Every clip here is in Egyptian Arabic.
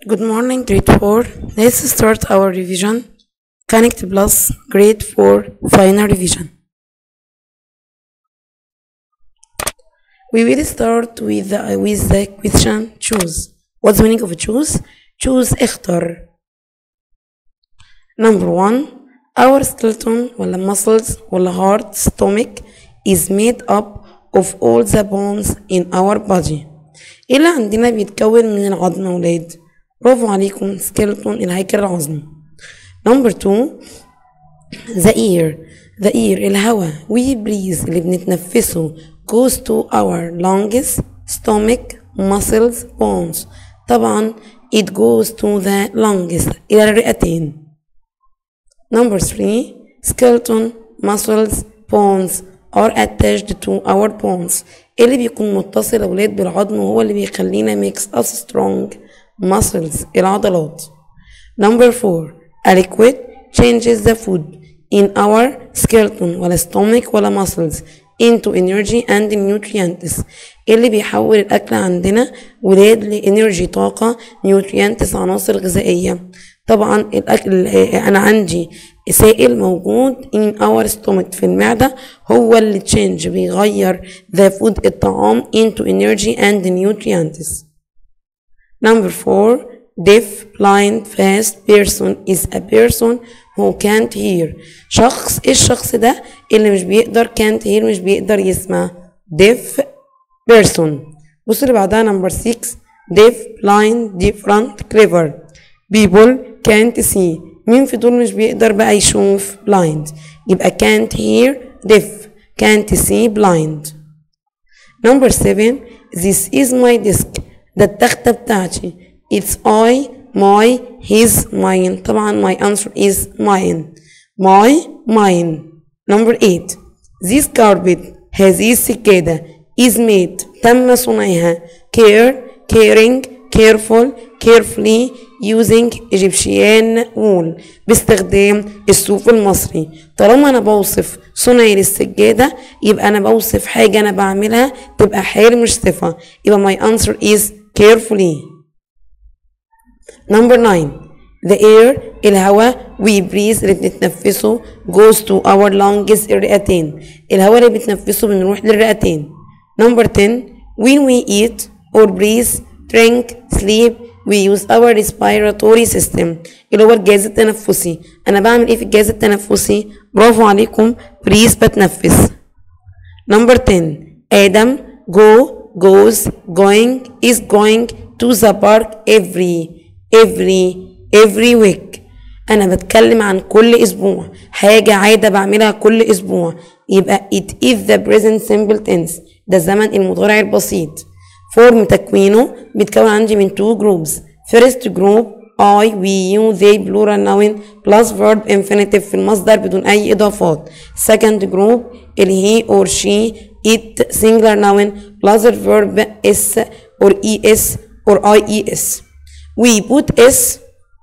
Good morning, grade 4. Let's start our revision. Connect Plus, grade 4, final revision. We will start with the, with the question choose. What's the meaning of choose? Choose اختر. Number one, our skeleton ولا muscles ولا heart stomach is made up of all the bones in our body. إيه اللي عندنا بيتكون من العظم يا ولاد؟ برافو عليكم skeleton الهيكل العظمي. Number two, the ear the ear الهواء we breathe اللي بنتنفسه goes to our lungs stomach muscles bones طبعا it goes to the lungs إلى الرئتين number three skeleton muscles bones are attached to our bones اللي بيكون متصل يا ولاد بالعظم وهو اللي بيخلينا makes us strong muscles العضلات number four a liquid changes the food in our skeleton ولا stomach ولا muscles into energy and nutrients اللي بيحول الأكل عندنا ولاد لإنرجي طاقة nutrients عناصر غذائية طبعا الأكل أنا عندي سائل موجود in our stomach في المعدة هو اللي change بيغير the food الطعام into energy and nutrients number four deaf blind fast person is a person who can't hear شخص ايه الشخص ده اللي مش بيقدر can't hear مش بيقدر يسمع deaf person بص اللي بعدها number 6 deaf blind different clever people can't see مين في دول مش بيقدر بقى يشوف blind يبقى can't hear deaf can't see blind number 7 this is my desk ده التختة بتاعتي it's I my his mine طبعا my answer is mine my mine number 8 this carpet هذه السجادة is made تم صنعها care caring careful carefully using Egyptian wool باستخدام الصوف المصري طالما انا بوصف صنعي للسجادة يبقى انا بوصف حاجة انا بعملها تبقى حال مش صفة يبقى my answer is carefully number 9 the air الهواء we breathe اللي بنتنفسه goes to our lungs الرئتين الهواء اللي بنتنفسه بنروح للرئتين number 10 when we eat or breathe drink sleep we use our respiratory system اللي هو الجهاز التنفسي انا بعمل ايه في الجهاز التنفسي برافو عليكم breathe بتنفس number 10 آدم go goes going is going to the park every every every week انا بتكلم عن كل اسبوع حاجة عادة بعملها كل اسبوع يبقى it is the present simple tense ده الزمن المضارع البسيط فورم تكوينه بيتكون عندي من two groups first group I we you they plural noun plus verb infinitive في المصدر بدون أي إضافات second group اللي he or she it singular noun plus the verb is or es or ies we put s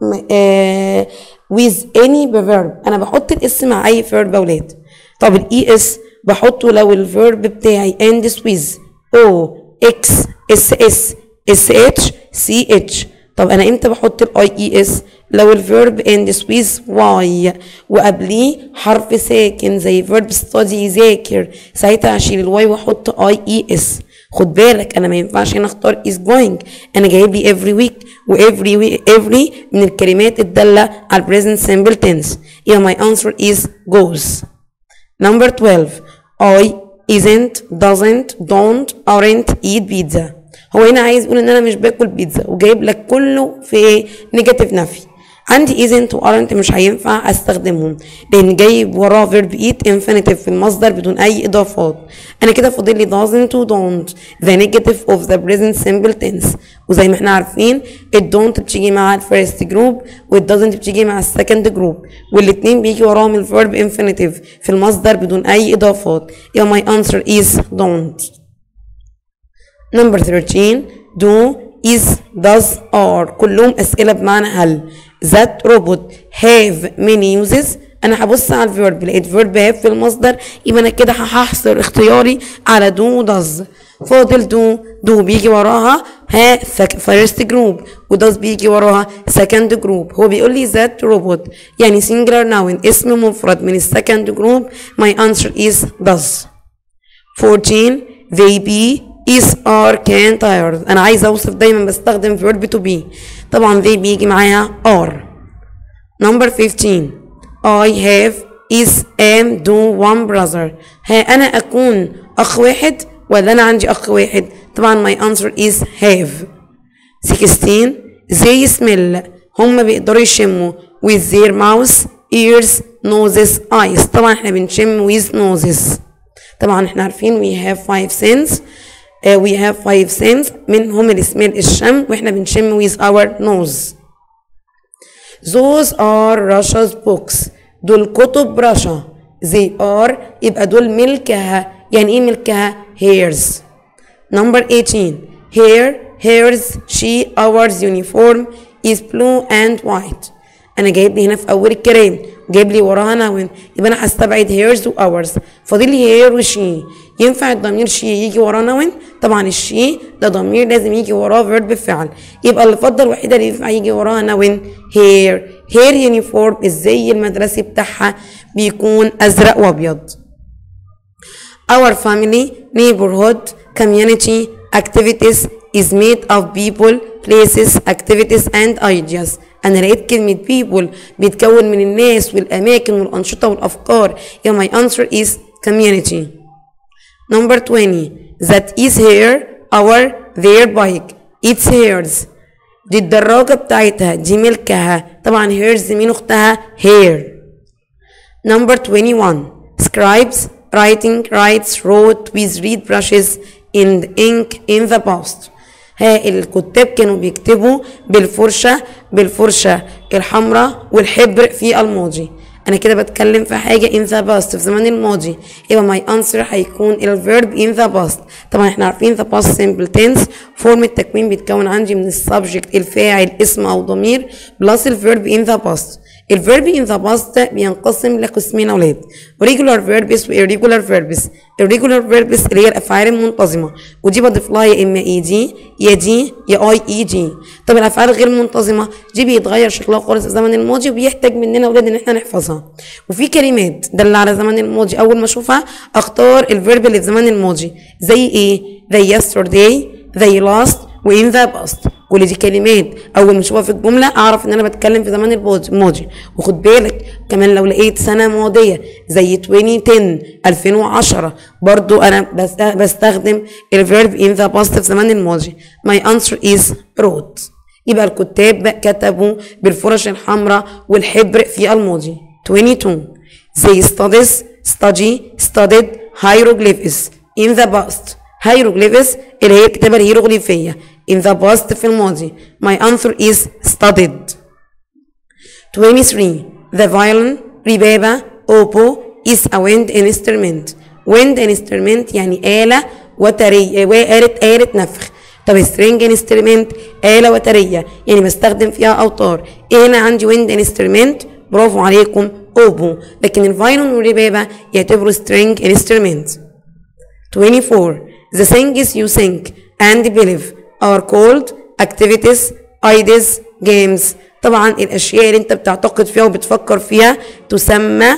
uh, with any verb انا بحط الاس مع اي verb يا ولاد طب الاي اس بحطه لو الفيرب بتاعي ends with o x s s s h c h طب انا امتى بحط الاي اي اس لو الفيرب ends with y وقبليه حرف ساكن زي verb study يذاكر ساعتها هشيل الواي واحط اي اي اس خد بالك انا ما ينفعش هنا اختار is going انا جايب لي every week و every week every من الكلمات الدالة على present simple tense يبقى my answer is goes number 12 I isn't doesn't don't aren't eat pizza هو هنا عايز يقول ان انا مش باكل بيتزا وجايب لك كله في ايه نيجاتيف نفي عندي isn't و aren't مش هينفع استخدمهم لان جايب وراه verb eat infinitive في المصدر بدون اي اضافات انا كده فاضل لي doesn't و don't the negative of the present simple tense وزي ما احنا عارفين ال don't بتيجي مع ال first group وال doesn't بتيجي مع ال second group والاتنين بيجي وراهم ال verb infinitive في المصدر بدون اي اضافات يبقى my answer is don't number 13 do is does are كلهم اسئله بمعنى هل that robot have many uses انا هبص على الفيرب لقيت فيرب have في المصدر يبقى انا كده هحصر اختياري على do و does فاضل do do بيجي وراها ها first group وdoes بيجي وراها second group هو بيقول لي that robot يعني singular noun اسم مفرد من second group my answer is does 14 they be is are can tired انا عايزه اوصف دايما بستخدم verb to be طبعا they بيجي معاها are number 15 I have is am do one brother ها انا اكون اخ واحد ولا انا عندي اخ واحد طبعا my answer is have 16 they smell هم بيقدروا يشموا with their mouths ears noses eyes طبعا احنا بنشم with noses طبعا احنا عارفين we have five sense uh, we have five sense منهم السميل الشم واحنا بنشم with our nose those are Russia's books دول كتب رشا they are يبقى دول ملكها يعني ايه ملكها hers number 18 here hers she ours uniform is blue and white انا جايب لي هنا في اول الكلام جايب لي وراها نون يبقى انا هستبعد هيرز واورز فاضل لي هير وشي ينفع الضمير شي يجي وراه نون طبعا الشي ده ضمير لازم يجي وراه فيرب بفعل يبقى اللي فضل الوحيده اللي ينفع يجي وراها نون هير هير يونيفورم الزي المدرسي بتاعها بيكون ازرق وابيض our family neighborhood community activities is made of people places activities and ideas انا لقيت كلمة people بيتكون من الناس والاماكن والانشطة والافكار يبقى my answer is community number 20 that is here our their bike it's hers دي الدراجة بتاعتها دي ملكها طبعا hers مين اختها here number 21 scribes writing writes wrote with reed brushes in ink in the past ها الكتاب كانوا بيكتبوا بالفرشة بالفرشة الحمراء والحبر في الماضي انا كده بتكلم في حاجة in the past في زمان الماضي يبقى my answer هيكون الفيرب in the past طبعا احنا عارفين the past simple tense فورم التكوين بيتكون عندي من السبجكت الفاعل اسم او ضمير بلس الفيرب in the past الفيرب in the past بينقسم لقسمين اولاد regular verbs و irregular verbs irregular verbs اللي هي الافعال المنتظمه ودي بضيف لها يا اما اي دي يا دي يا اي اي دي طب الافعال غير المنتظمه دي بيتغير شكلها خالص في الزمن الماضي وبيحتاج مننا اولاد ان احنا نحفظها وفي كلمات دل على الزمن الماضي اول ما اشوفها اختار الفيرب اللي في الزمن الماضي زي ايه زي yesterday زي last وin the past كل دي كلمات اول ما اشوفها في الجمله اعرف ان انا بتكلم في زمان الماضي وخد بالك كمان لو لقيت سنه ماضيه زي 2010 2010 برضو انا بستخدم الفيرب in the past في زمان الماضي my answer is wrote يبقى الكتاب كتبوا بالفرش الحمراء والحبر في الماضي 22 they studies study studied hieroglyphs in the past hieroglyphs اللي هي الكتابة الهيروغليفية in the past في الماضي my answer is studied 23 the violin ربابة oboe is a wind instrument wind instrument يعني آلة وترية وآلة آلة نفخ طب string instrument آلة وترية يعني بستخدم فيها أوتار إيه هنا عندي wind instrument برافو عليكم oboe لكن الفايلون والربابة يعتبروا string instrument 24 The things you think and believe are called activities, ideas, games. طبعا الأشياء اللي أنت بتعتقد فيها وبتفكر فيها تسمى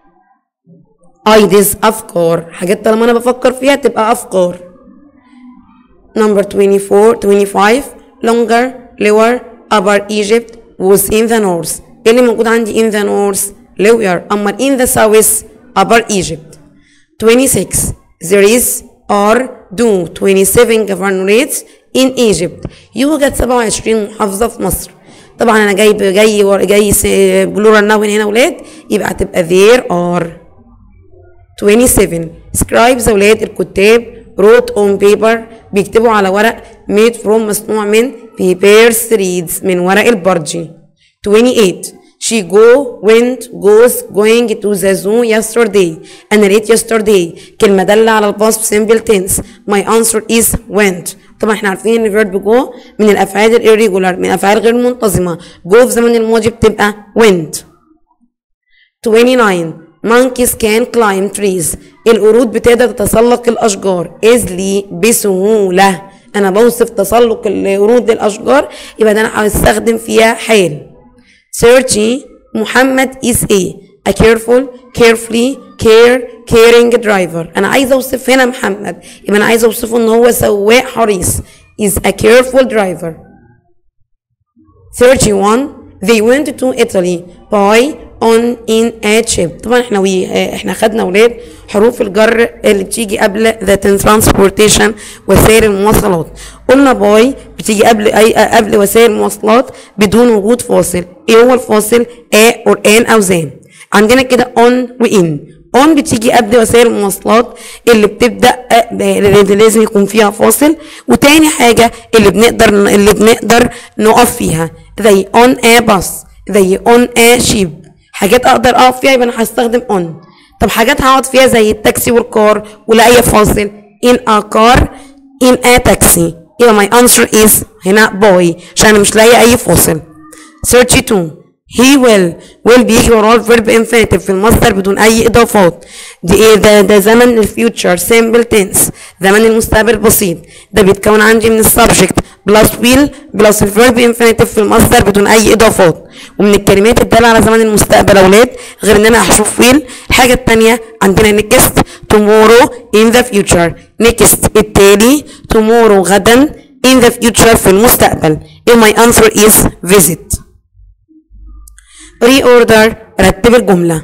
ideas أفكار. حاجات طالما أنا بفكر فيها تبقى أفكار. Number 24 25 longer lower upper Egypt was in the north. إيه اللي موجود عندي in the north lower أما in the south upper Egypt. 26 there is are do 27 governorates in Egypt يوجد 27 محافظة في مصر طبعا انا جايب جاي جاي بلورال ناون هنا ولاد يبقى هتبقى there are 27 scribes اولاد الكتاب wrote on paper بيكتبوا على ورق made from مصنوع من paper threads من ورق البرجي 28 She go, went, goes, going to the zoo yesterday. أنا لقيت yesterday كلمة دالة على الباست simple tense. My answer is went. طبعا احنا عارفين ان verb go من الأفعال الirregular من الأفعال غير منتظمة. go في زمن الماضي بتبقى went. 29 monkeys can climb trees. القرود بتقدر تتسلق الأشجار easily بسهولة. انا بوصف تسلق الورود للاشجار يبقى ده انا هستخدم فيها حال 30 محمد is a a careful carefully care caring driver انا عايزه اوصف هنا محمد يبقى انا عايزه اوصفه ان هو سواق حريص is a careful driver 31 they went to Italy by on in a ship طبعا احنا وي احنا خدنا ولاد حروف الجر اللي بتيجي قبل the transportation وسائل المواصلات قلنا باي بتيجي قبل اي قبل وسائل المواصلات بدون وجود فاصل ايه هو الفاصل a or an او زان عندنا كده on و in on بتيجي قبل وسائل المواصلات اللي بتبدا اللي لازم يكون فيها فاصل وتاني حاجه اللي بنقدر اللي بنقدر نقف فيها زي on a bus زي on a ship حاجات اقدر اقف فيها يبقى انا هستخدم on طب حاجات هقعد فيها زي التاكسي والكار ولا اي فاصل in a car in a taxi يبقى my answer is هنا boy عشان انا مش لاقي اي فاصل 32 he will will بيجي وراه الفيرب infinitive في المصدر بدون اي اضافات دي ايه ده ده زمن الفيوتشر simple tense زمن المستقبل بسيط ده بيتكون عندي من السبجكت بلس will بلس الفيرب infinitive في المصدر بدون اي اضافات ومن الكلمات الدالة على زمن المستقبل يا اولاد غير ان انا هشوف will الحاجة التانية عندنا next tomorrow in the future next التالي tomorrow غدا in the future في المستقبل if my answer is visit reorder رتب الجملة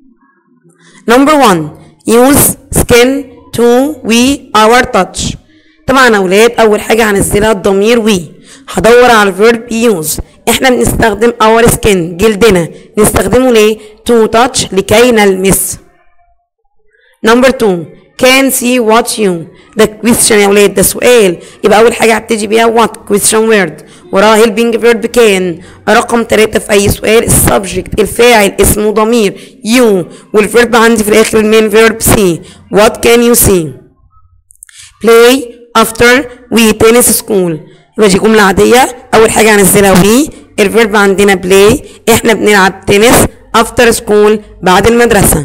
number one use skin to we our touch طبعا يا اولاد اول حاجة هنزلها الضمير we هدور على الفيرب use احنا بنستخدم our skin جلدنا نستخدمه ليه to touch لكي نلمس number two can see what you ده question يا ولاد ده سؤال يبقى اول حاجه هبتدي بيها what question word وراها helping verb can رقم ثلاثة في اي سؤال السبجكت الفاعل اسمه ضمير you والفيرب عندي في الاخر المين verb see what can you see play after we tennis school يبقى دي جملة عادية أول حاجة هنزلها we الفيرب عندنا play احنا بنلعب تنس after school بعد المدرسة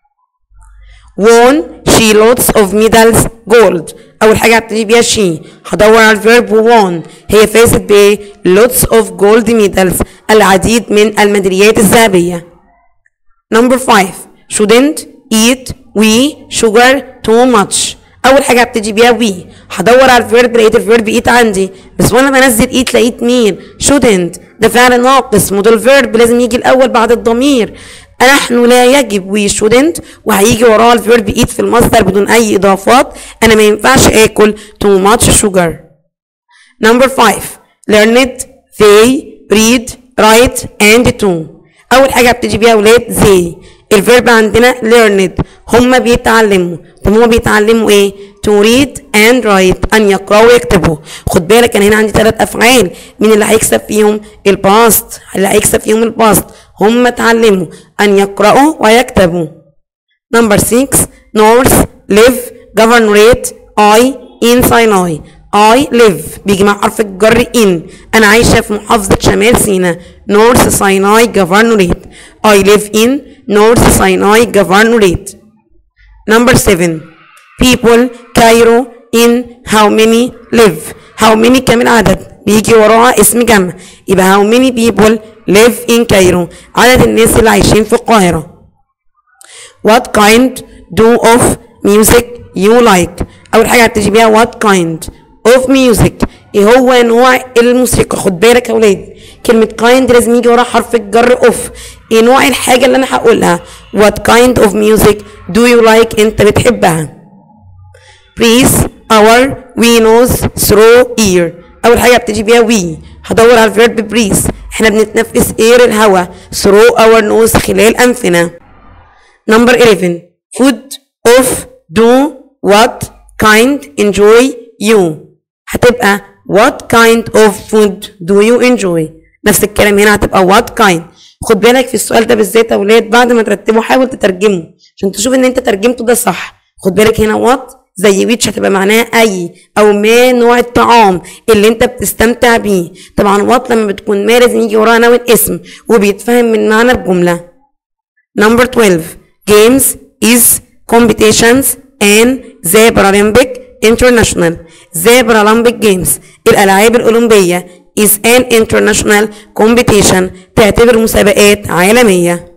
won she lots of medals gold اول حاجه هبتدي بيها she هدور على الفيرب won هي فازت ب lots of gold medals العديد من الميداليات الذهبيه number 5 shouldn't eat we sugar too much اول حاجه هبتدي بيها we هدور على الفيرب لقيت الفيرب eat عندي بس وانا بنزل eat لقيت مين shouldn't ده فعل ناقص موديل فيرب لازم يجي الاول بعد الضمير نحن لا يجب we shouldn't وهيجي وراه الفيرب eat في المصدر بدون اي اضافات انا ما ينفعش اكل too much sugar number 5 learn it they read write and do اول حاجه هبتدي بيها اولاد they الفيرب عندنا learned هما بيتعلموا طب هما بيتعلموا ايه to read and write ان يقراوا ويكتبوا خد بالك انا هنا عندي ثلاث افعال مين اللي هيكسب فيهم الباست اللي هيكسب فيهم الباست هم اتعلموا ان يقرأوا ويكتبوا number 6 north live governorate I in Sinai I live بيجي مع حرف الجر in انا عايشة في محافظة شمال سيناء North Sinai Governorate I live in North Sinai Governorate number 7 people Cairo in how many live how many كام العدد بيجي وراها اسم جمع يبقى how many people live in Cairo عدد الناس اللي عايشين في القاهرة what kind do of music you like أول حاجة هتجي بيها what kind of music ايه هو نوع الموسيقى خد بالك يا ولاد كلمة kind لازم يجي وراها حرف الجر of ايه نوع الحاجة اللي انا هقولها what kind of music do you like انت بتحبها breathe our we nose through ear اول حاجه بتجي بيها we هدور على الفيرب breathe احنا بنتنفس اير الهواء through our nose خلال انفنا number 11 food of do what kind enjoy you هتبقى what kind of food do you enjoy نفس الكلام هنا هتبقى what kind خد بالك في السؤال ده بالذات يا اولاد بعد ما ترتبه حاول تترجمه عشان تشوف ان انت ترجمته ده صح خد بالك هنا what زي ويتش هتبقى معناها اي او ما نوع الطعام اللي انت بتستمتع بيه طبعا وات لما بتكون ما لازم يجي وراها نوع الاسم وبيتفهم من معنى الجمله number 12 games is competitions and the Paralympic international the Paralympic Games الألعاب الأولمبية is an international competition تعتبر مسابقات عالمية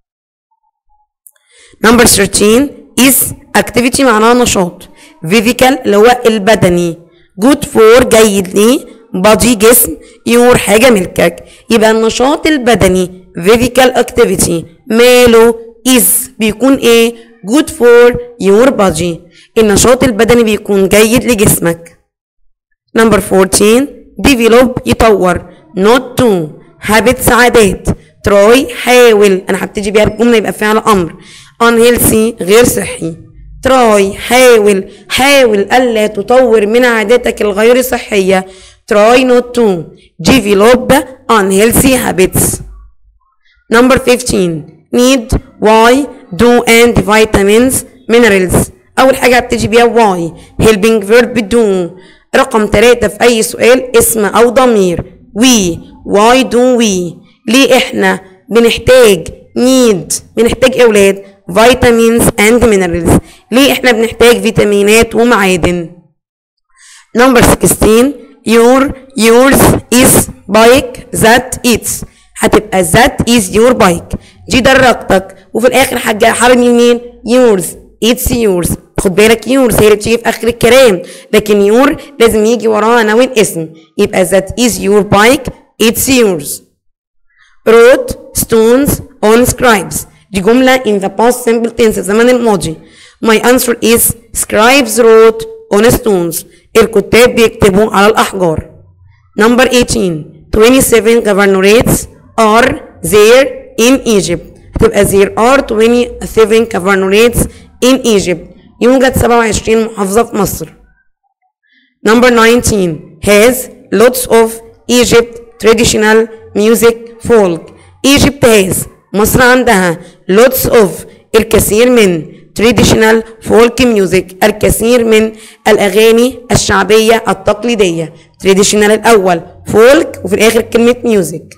Number 13 is activity معناها نشاط physical اللي هو البدني good for جيد لي body جسم your حاجة ملكك يبقى النشاط البدني physical activity ماله is بيكون ايه good for your body النشاط البدني بيكون جيد لجسمك Number 14 develop يطور not to habits عادات try حاول انا هبتدي بيها الجمله يبقى فعل امر unhealthy غير صحي try حاول حاول الا تطور من عاداتك الغير صحيه try not to develop unhealthy habits Number 15 need why do and vitamins minerals أول حاجة هبتدي بيها why helping verb do رقم ثلاثة في أي سؤال اسم أو ضمير we why do we ليه إحنا بنحتاج need بنحتاج إيه أولاد vitamins and minerals ليه إحنا بنحتاج فيتامينات ومعادن Number 16 your yours is bike that eats هتبقى that is your bike دي دراجتك وفي الاخر حاجة حرمي مين yours it's yours خد بالك yours هي اللي بتيجي في اخر الكلام لكن your لازم يجي وراها نوع اسم يبقى that is your bike it's yours wrote stones on scribes دي جملة in the past simple tense الزمن الماضي my answer is scribes wrote on stones الكتاب بيكتبوا على الأحجار number 18 27 governorates are there in Egypt هتبقى there are 27 governorates in Egypt يوجد 27 محافظة في مصر number 19 has lots of Egypt traditional music folk Egypt has مصر عندها lots of الكثير من traditional folk music الكثير من الأغاني الشعبية التقليدية traditional الأول folk وفي الآخر كلمة music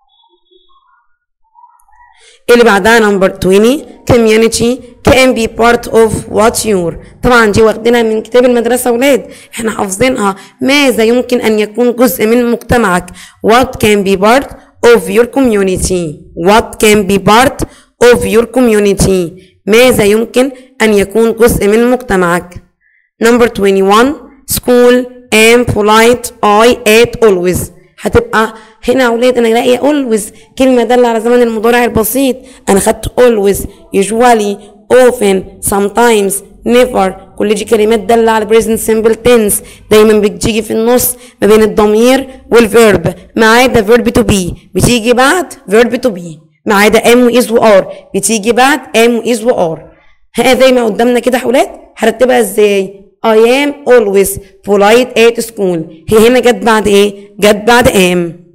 اللي بعدها نمبر 20 community can be part of what your طبعا دي واخدينها من كتاب المدرسة ولاد احنا حافظينها ماذا يمكن أن يكون جزء من مجتمعك what can be part of your community what can be part of your community ماذا يمكن أن يكون جزء من مجتمعك number 21 school am polite I at always هتبقى هنا يا اولاد انا الاقي always كلمه داله على زمن المضارع البسيط انا خدت always usually often sometimes never كل دي كلمات داله على present simple tense دايما بتيجي في النص ما بين الضمير والفيرب ما عدا verb to be بتيجي بعد verb to be ما عدا am و is و are بتيجي بعد am و is و are ها زي ما قدامنا كده يا اولاد هرتبها ازاي I am always polite at school هي هنا جت بعد ايه جت بعد am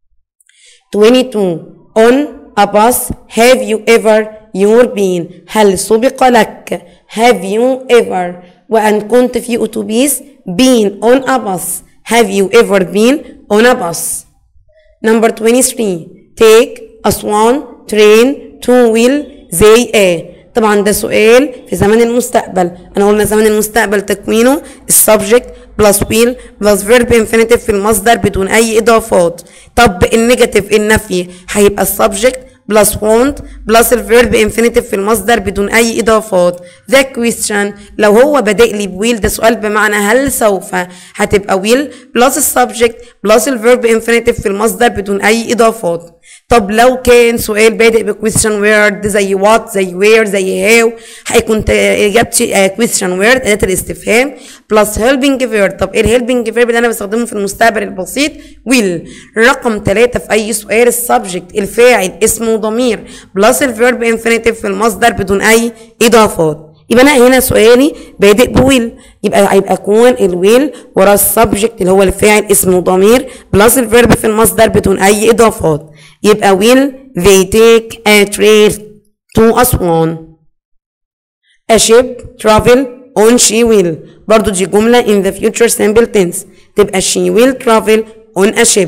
22 on a bus have you ever your been هل سبق لك have you ever وأن كنت في أتوبيس been on a bus have you ever been on a bus number 23 take أسوان train to will they a طبعا ده سؤال في زمن المستقبل انا قلنا زمن المستقبل تكوينه السبجكت بلس ويل بلس فيرب انفينيتيف في المصدر بدون اي اضافات طب النيجاتيف النفي هيبقى السبجكت بلس وونت بلس الفيرب انفينيتيف في المصدر بدون اي اضافات ذا كويستشن لو هو بادئ لي بويل ده سؤال بمعنى هل سوف هتبقى ويل بلس السبجكت بلس الفيرب انفينيتيف في المصدر بدون اي اضافات طب لو كان سؤال بادئ بكويستشن وورد زي وات زي وير زي هاو هيكون اجابتي كويستشن وورد اداه الاستفهام بلس هيلبنج فيرب طب ايه الهيلبنج فيرب اللي انا بستخدمه في المستقبل البسيط ويل رقم ثلاثة في اي سؤال السبجكت الفاعل اسم وضمير بلس الفيرب انفينيتيف في المصدر بدون اي اضافات يبقى انا هنا سؤالي بادئ بويل يبقى هيبقى كون الويل ورا السبجكت اللي هو الفاعل اسم وضمير بلس الفيرب في المصدر بدون اي اضافات يبقى will they take a train to Aswan a ship travel on she will برضو دي جملة in the future simple tense تبقى she will travel on a ship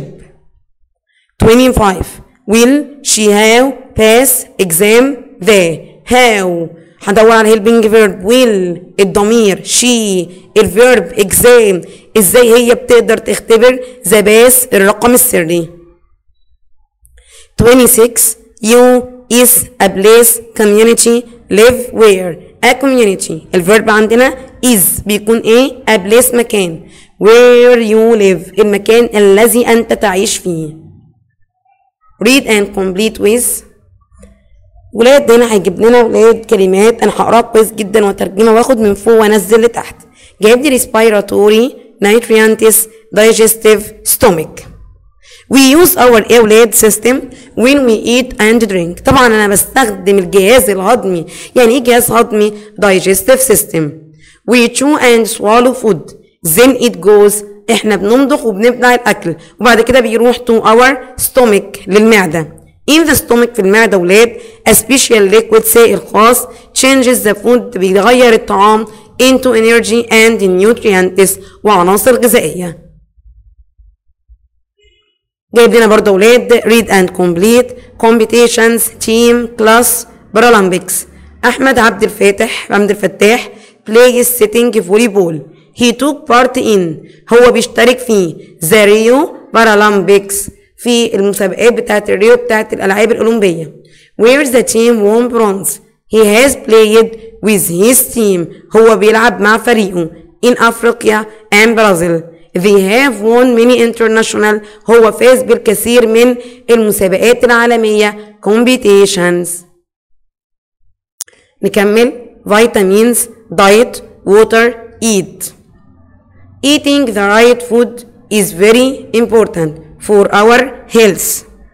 25 will she have pass exam the how هدور على helping verb will الضمير she الفيرب exam ازاي هي بتقدر تختبر ذا باس الرقم السري 26 you is a place community live where a community الفيرب عندنا is بيكون ايه a place مكان where you live المكان الذي انت تعيش فيه read and complete with ولاد هنا هيجيب لنا ولاد كلمات انا هقراها كويس جدا واترجمها واخد من فوق وانزل لتحت جايب لي respiratory nutrients digestive stomach we use our airway system when we eat and drink طبعا انا بستخدم الجهاز الهضمي يعني ايه جهاز هضمي digestive system we chew and swallow food then it goes احنا بنمضغ وبنبلع الاكل وبعد كده بيروح to our stomach للمعده in the stomach في المعدة ولاد a special liquid سائل خاص changes the food بيغير الطعام into energy and nutrients وعناصر غذائية جايب لنا برضه ولاد read and complete competitions team class paralympics أحمد عبد الفاتح عبد الفتاح plays sitting volleyball he took part in هو بيشترك في the Rio Paralympics في المسابقات بتاعت الريو بتاعت الألعاب الأولمبية where the team won bronze he has played with his team هو بيلعب مع فريقه in Africa and Brazil they have won many international هو فاز بالكثير من المسابقات العالمية competitions نكمل vitamins diet water eat eating the right food is very important for our health.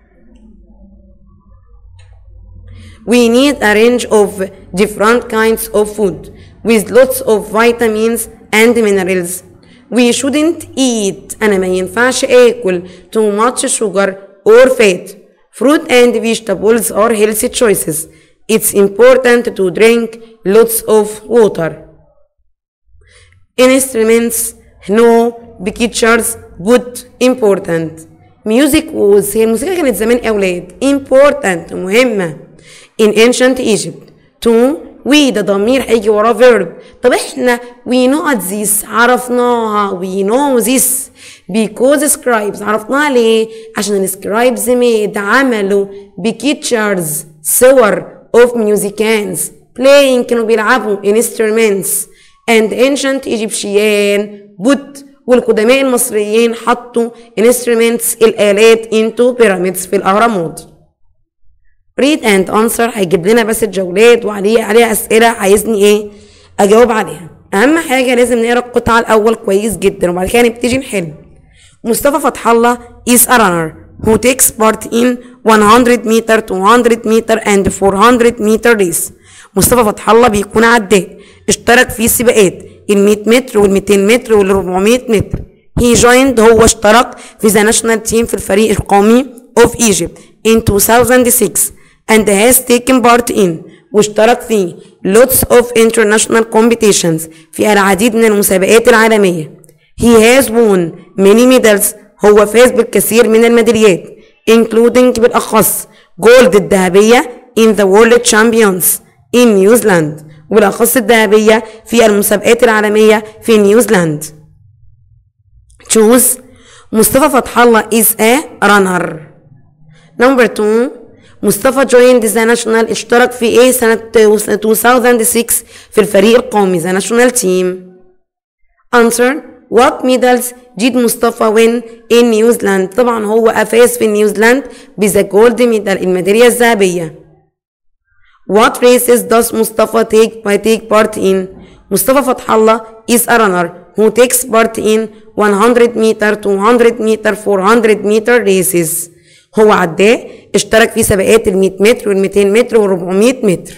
We need a range of different kinds of food with lots of vitamins and minerals. We shouldn't eat أنا ما ينفعش آكل too much sugar or fat. Fruit and vegetables are healthy choices. It's important to drink lots of water. Instruments, no, pictures, good, important. Music was هي الموسيقى كانت زمان أولاد important مهمة in ancient Egypt to we ده ضمير هيجي وراه verb طب احنا we know this عرفناها we know this because scribes عرفناها ليه؟ عشان السكرايبز made عملوا pictures صور of musicians playing كانوا بيلعبوا instruments and ancient Egyptian put والقدماء المصريين حطوا instruments الآلات into pyramids في الأهرامات. read and answer هيجيب لنا بس الجولات وعليه عليها أسئلة عايزني إيه؟ أجاوب عليها. أهم حاجة لازم نقرا القطعة الأول كويس جدا وبعد كده نبتدي نحل. مصطفى فتح الله is a runner who takes part in 100 meter 200 meter and 400 meter race. مصطفى فتح الله بيكون عداء اشترك في سباقات ال 100 متر وال 200 متر وال 400 متر he joined هو اشترك في the national team في الفريق القومي of Egypt in 2006 and has taken part in واشترك في lots of international competitions في العديد من المسابقات العالمية he has won many medals هو فاز بالكثير من الميداليات including بالأخص جولد الذهبية in the world champions in نيوزيلاند وبالأخص الذهبية في المسابقات العالمية في نيوزيلاند choose مصطفى فتح الله is a runner number two مصطفى joined the national اشترك في ايه سنة 2006 في الفريق القومي the national team answer what medals did مصطفى win in New Zealand طبعا هو أفاز في نيوزيلاند بذا جولد ميدال الميدالية الذهبية What races does مصطفى take by take part in? مصطفى فتح الله is a runner who takes part in 100 meter 200 meter 400 meter races. هو عداء اشترك في سباقات ال 100 متر وال 200 متر وال 400 متر.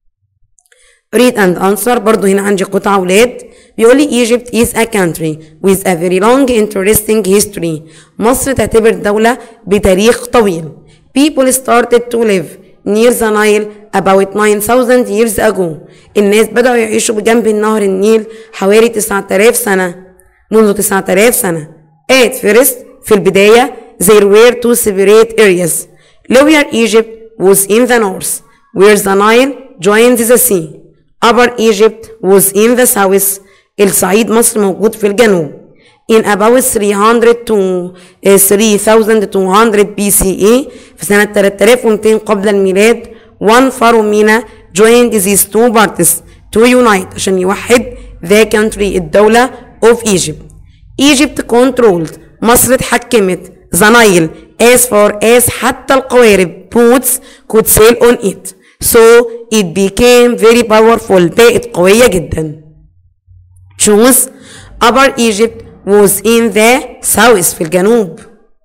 read and answer برضو هنا عندي قطعة ولاد بيقول لي Egypt is a country with a very long interesting history. مصر تعتبر دولة بتاريخ طويل. People started to live near the Nile about 9000 years ago. الناس بدأوا يعيشوا بجنب النهر النيل حوالي 9000 سنة منذ 9000 سنة. At first في البداية there were two separate areas. Lower Egypt was in the north where the Nile joins the sea. Upper Egypt was in the south الصعيد مصر موجود في الجنوب in about 300 to uh, 3200 BCE في سنة 3200 قبل الميلاد one pharaoh Mina joined these two parties to unite عشان يوحد the country الدولة of Egypt Egypt controlled مصر اتحكمت the Nile as far as حتى القوارب boats could sail on it so it became very powerful بقت قوية جدا choose Upper Egypt was in the south في الجنوب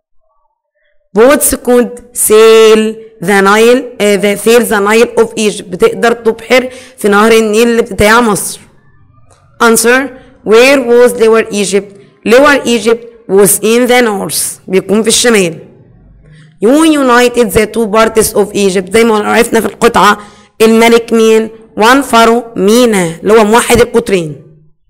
boats could sail the Nile uh, the sail the Nile of Egypt بتقدر تبحر في نهر النيل بتاع مصر answer where was lower Egypt lower Egypt was in the north بيكون في الشمال you united the two parties of Egypt زي ما عرفنا في القطعة الملك مين one pharaoh مينا اللي هو موحد القطرين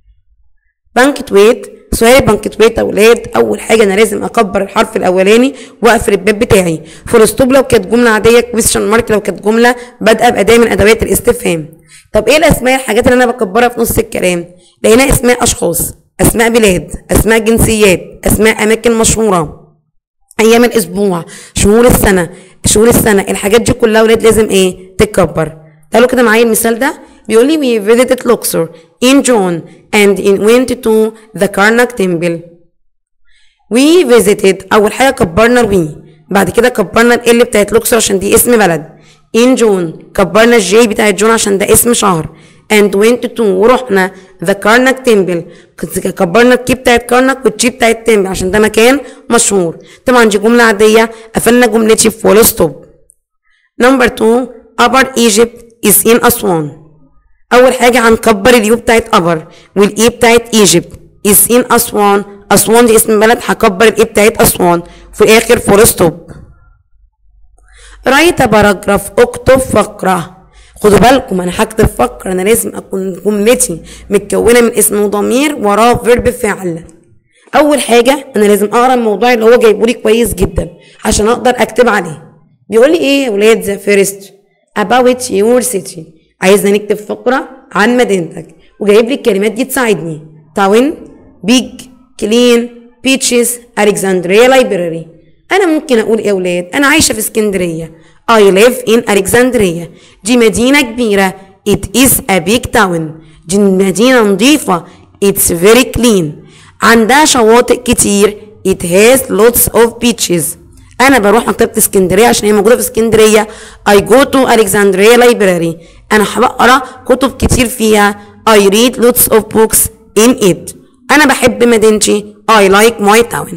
بانكتويت سؤال بانكتويت يا اولاد اول حاجه انا لازم اكبر الحرف الاولاني واقفل الباب بتاعي فول ستوب لو كانت جمله عاديه كويستشن مارك لو كانت جمله بادئه باداه من ادوات الاستفهام طب ايه الاسماء الحاجات اللي انا بكبرها في نص الكلام لقينا اسماء اشخاص اسماء بلاد اسماء جنسيات اسماء اماكن مشهوره ايام الاسبوع شهور السنه شهور السنه الحاجات دي كلها ولاد لازم ايه تتكبر تعالوا كده معايا المثال ده بيقول لي we visited Luxor in June and in went to the Karnak temple we visited اول حاجه كبرنا الوي بعد كده كبرنا ال اللي بتاعت لوكسور عشان دي اسم بلد in June كبرنا الجي بتاعت جون عشان ده اسم شهر and went to ورحنا the Karnak temple كبرنا الكي بتاعت كارنك والجي بتاعت تمبل عشان ده مكان مشهور طبعا دي جمله عاديه قفلنا جملتي في فول ستوب نمبر 2 upper Egypt is in أسوان أول حاجة هنكبر اليو بتاعت upper والإي بتاعت Egypt is in أسوان أسوان دي اسم بلد هكبر الإي بتاعت أسوان في الآخر فول ستوب رايت باراجراف اكتب فقرة خدوا بالكم انا هكتب فقرة انا لازم اكون جملتي متكونة من اسم وضمير وراه فيرب فعل اول حاجة انا لازم اقرا الموضوع اللي هو جايبولي كويس جدا عشان اقدر اكتب عليه بيقول لي ايه يا ولاد ذا فيرست about your city عايزنا نكتب فقرة عن مدينتك وجايب لي الكلمات دي تساعدني تاون بيج كلين بيتشز الكسندريا لايبراري انا ممكن اقول ايه يا ولاد انا عايشه في اسكندريه I live in Alexandria دي مدينه كبيره it is a big town دي مدينه نظيفه it's very clean عندها شواطئ كتير it has lots of beaches انا بروح مكتبه اسكندريه عشان هي موجوده في اسكندريه I go to Alexandria library انا بقرا كتب كتير فيها I read lots of books in it انا بحب مدينتي I like my town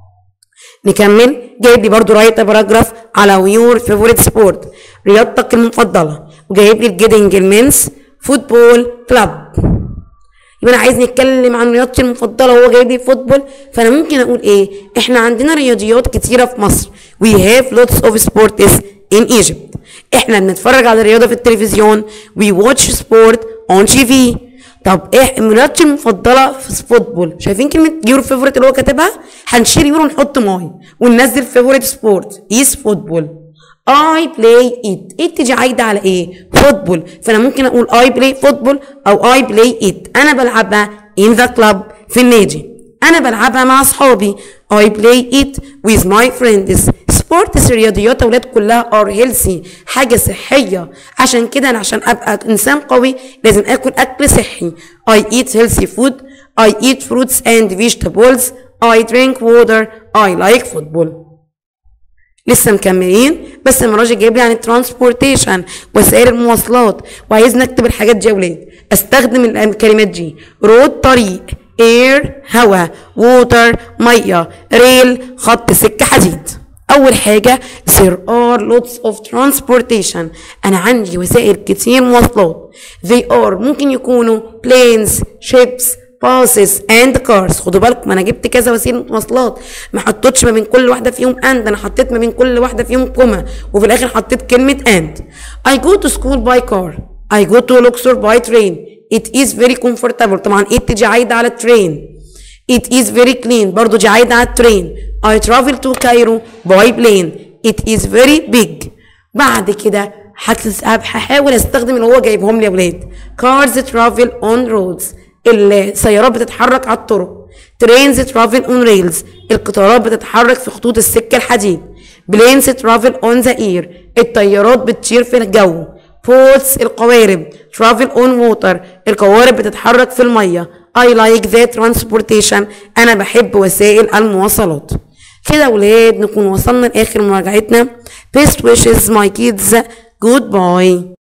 نكمل جايب لي برضو رايت باراجراف على ويور فيفوريت سبورت رياضتك المفضله وجايب لي الجيدنج المنس فوتبول كلاب يبقى انا عايز نتكلم عن رياضتي المفضله وهو جايب لي فوتبول فانا ممكن اقول ايه احنا عندنا رياضيات كتيره في مصر we have lots of sports in Egypt احنا بنتفرج على الرياضه في التلفزيون we watch sport on TV طب ايه رياضتي المفضله في الفوتبول شايفين كلمه يور فيفورت اللي هو كاتبها هنشيل يورو ونحط ماي وننزل فيفورت سبورت از فوتبول اي بلاي ات ات دي عايده على ايه فوتبول فانا ممكن اقول اي بلاي فوتبول او اي بلاي ات انا بلعبها ان ذا كلاب في النادي انا بلعبها مع اصحابي I play it with my friends سبورتس الرياضيات يا اولاد كلها ار هيلثي حاجه صحيه عشان كده انا عشان ابقى انسان قوي لازم اكل اكل صحي I eat healthy food I eat fruits and vegetables I drink water I like football لسه مكملين بس المراجع جايب لي عن الترانسبورتيشن وسائل المواصلات وعايز نكتب الحاجات دي يا ولاد استخدم الكلمات دي رود طريق اير هوا ووتر ميه ريل خط سكه حديد اول حاجه there are lots of transportation انا عندي وسائل كتير مواصلات they are ممكن يكونوا planes ships buses and cars خدوا بالكم انا جبت كذا وسيله مواصلات ما حطيتش ما بين كل واحده فيهم and انا حطيت ما بين كل واحده فيهم كوما وفي الاخر حطيت كلمه and I go to school by car I go to Luxor by train it is very comfortable طبعا it دي عايده على الترين It is very clean برضو دي عايدة على الترين I travel to Cairo by plane It is very big بعد كده هتس- هحاول استخدم اللي هو جايبهم لي يا ولاد cars travel on roads السيارات بتتحرك على الطرق trains travel on rails القطارات بتتحرك في خطوط السكة الحديد planes travel on the air الطيارات بتطير في الجو boats القوارب travel on water القوارب بتتحرك في المية I like the transportation أنا بحب وسائل المواصلات كده يا ولاد نكون وصلنا لآخر مراجعتنا best wishes my kids goodbye